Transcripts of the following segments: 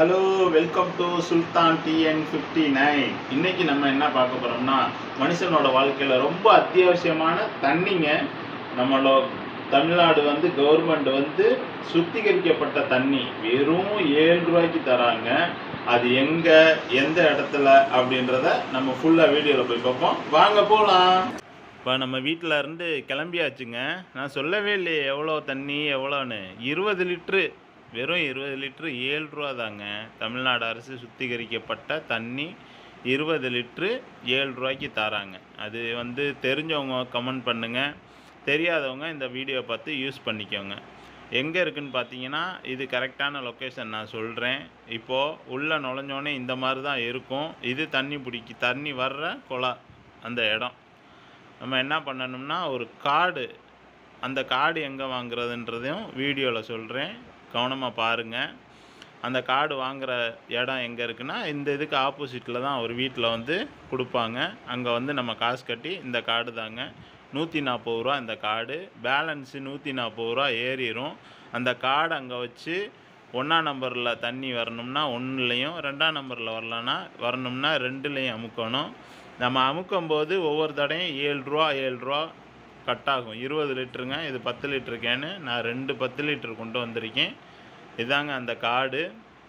hello welcome to Sultan TN fifty nine இன்னைக்கு நம்ம என்ன பார்க்க போறோம்னா மனுஷனோட வாழ்க்கையில ரொம்ப அத்தியாவசியமான தண்ணிங்க நம்மளோட தமிழ்நாடு வந்து கவர்மெண்ட் வந்து சுத்திகரிக்கப்பட்ட தண்ணி வெறும் ஏழு ரூபாய்க்கு தராங்க அது எங்க எந்த இடத்துல அப்படின்றத நம்ம ஃபுல்லா வீடியோல போய் பார்ப்போம் வாங்க போலாம் இப்போ நம்ம வீட்டில் இருந்து கிளம்பியாச்சுங்க நான் சொல்லவே இல்லையே எவ்வளோ தண்ணி எவ்வளோன்னு இருபது லிட்ரு வெறும் இருபது லிட்ரு ஏழு ரூபா தாங்க தமிழ்நாடு அரசு சுத்திகரிக்கப்பட்ட தண்ணி இருபது லிட்ரு ஏழு ரூபாய்க்கு தராங்க அது வந்து தெரிஞ்சவங்க கமெண்ட் பண்ணுங்கள் தெரியாதவங்க இந்த வீடியோ பார்த்து யூஸ் பண்ணிக்கோங்க எங்கே இருக்குன்னு பார்த்தீங்கன்னா இது கரெக்டான லொக்கேஷன் நான் சொல்கிறேன் இப்போது உள்ளே நுழைஞ்சோடனே இந்த மாதிரி தான் இருக்கும் இது தண்ணி பிடிக்கி தண்ணி வர்ற குழா அந்த இடம் நம்ம என்ன பண்ணணும்னா ஒரு கார்டு அந்த கார்டு எங்கே வாங்குறதுன்றதையும் வீடியோவில் சொல்கிறேன் கவனமாக பாருங்கள் அந்த கார்டு வாங்குற இடம் எங்கே இருக்குன்னா இந்த இதுக்கு ஆப்போசிட்டில் தான் ஒரு வீட்டில் வந்து கொடுப்பாங்க அங்கே வந்து நம்ம காசு கட்டி இந்த கார்டு தாங்க நூற்றி நாற்பது ரூபா இந்த கார்டு பேலன்ஸு நூற்றி நாற்பது ரூபா ஏறிடும் அந்த கார்டு அங்கே வச்சு ஒன்றாம் நம்பரில் தண்ணி வரணும்னா ஒன்றுலையும் ரெண்டாம் நம்பரில் வரலன்னா வரணும்னா ரெண்டுலேயும் அமுக்கணும் நம்ம அமுக்கும்போது ஒவ்வொரு தடையும் ஏழு ரூபா ஏழு ரூபா கட் ஆகும் இருபது லிட்டருங்க இது பத்து லிட்டரு கேனு நான் ரெண்டு பத்து லிட்டர் கொண்டு வந்திருக்கேன் இதாங்க அந்த கார்டு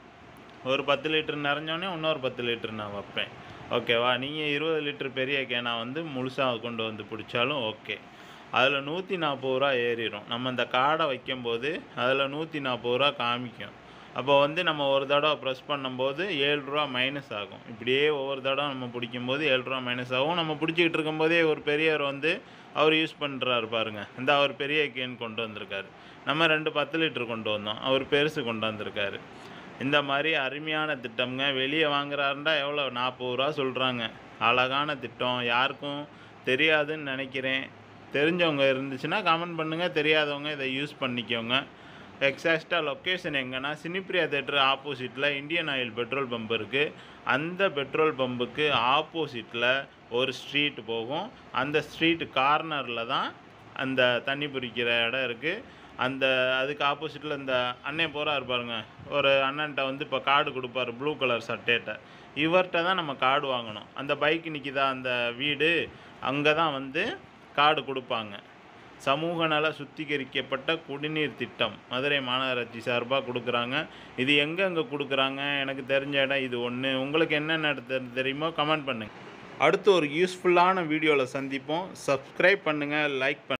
ஒரு பத்து லிட்டர் நிறைஞ்சோடனே இன்னொரு பத்து லிட்டர் நான் வைப்பேன் ஓகேவா நீங்கள் இருபது லிட்டர் பெரிய கேனா வந்து முழுசாக கொண்டு வந்து பிடிச்சாலும் ஓகே அதில் நூற்றி நாற்பது ரூபா ஏறிடும் நம்ம இந்த கார்டை வைக்கும்போது அதில் நூற்றி நாற்பது ரூபா காமிக்கும் அப்போ வந்து நம்ம ஒரு தடவை ப்ரெஸ் பண்ணும்போது ஏழு ரூபா மைனஸ் ஆகும் இப்படியே ஒவ்வொரு தடவை நம்ம பிடிக்கும்போது ஏழு ரூபா மைனஸ் ஆகும் நம்ம பிடிச்சிக்கிட்டு இருக்கும்போதே ஒரு பெரியவர் வந்து அவர் யூஸ் பண்ணுறாரு பாருங்க இந்த அவர் பெரிய கேன் கொண்டு வந்திருக்காரு நம்ம ரெண்டு பத்து லிட்டர் கொண்டு வந்தோம் அவர் பெருசு கொண்டு வந்திருக்காரு இந்த மாதிரி அருமையான திட்டம்ங்க வெளியே வாங்குறாருண்டா எவ்வளோ நாற்பது ரூபா சொல்கிறாங்க அழகான திட்டம் யாருக்கும் தெரியாதுன்னு நினைக்கிறேன் தெரிஞ்சவங்க இருந்துச்சுன்னா கமெண்ட் பண்ணுங்கள் தெரியாதவங்க இதை யூஸ் பண்ணிக்கோங்க எக்ஸாக்டாக லொக்கேஷன் எங்கன்னா சினிப்ரியா தேட்டர் ஆப்போசிட்டில் இந்தியன் ஆயில் பெட்ரோல் பம்ப் இருக்குது அந்த பெட்ரோல் பம்புக்கு ஆப்போசிட்டில் ஒரு ஸ்ட்ரீட் போகும் அந்த ஸ்ட்ரீட் கார்னரில் தான் அந்த தண்ணி பிடிக்கிற இடம் இருக்குது அந்த அதுக்கு ஆப்போசிட்டில் இந்த அண்ணன் போகிறாரு பாருங்க ஒரு அண்ணன்ட்ட வந்து இப்போ கார்டு கொடுப்பாரு ப்ளூ கலர் சட்டேட்ட இவர்கிட்ட தான் நம்ம கார்டு வாங்கணும் அந்த பைக் நிற்கிதா அந்த வீடு அங்கே தான் வந்து கார்டு கொடுப்பாங்க சமூக நல சுத்திகரிக்கப்பட்ட குடிநீர் திட்டம் மதுரை மாநகராட்சி சார்பாக கொடுக்குறாங்க இது எங்கெங்கே கொடுக்குறாங்க எனக்கு தெரிஞ்ச இடம் இது ஒன்று உங்களுக்கு என்னென்ன இடத்து தெரியுமோ கமெண்ட் பண்ணுங்கள் அடுத்து ஒரு யூஸ்ஃபுல்லான வீடியோவில் சந்திப்போம் சப்ஸ்கிரைப் பண்ணுங்கள் லைக் பண்ணுங்கள்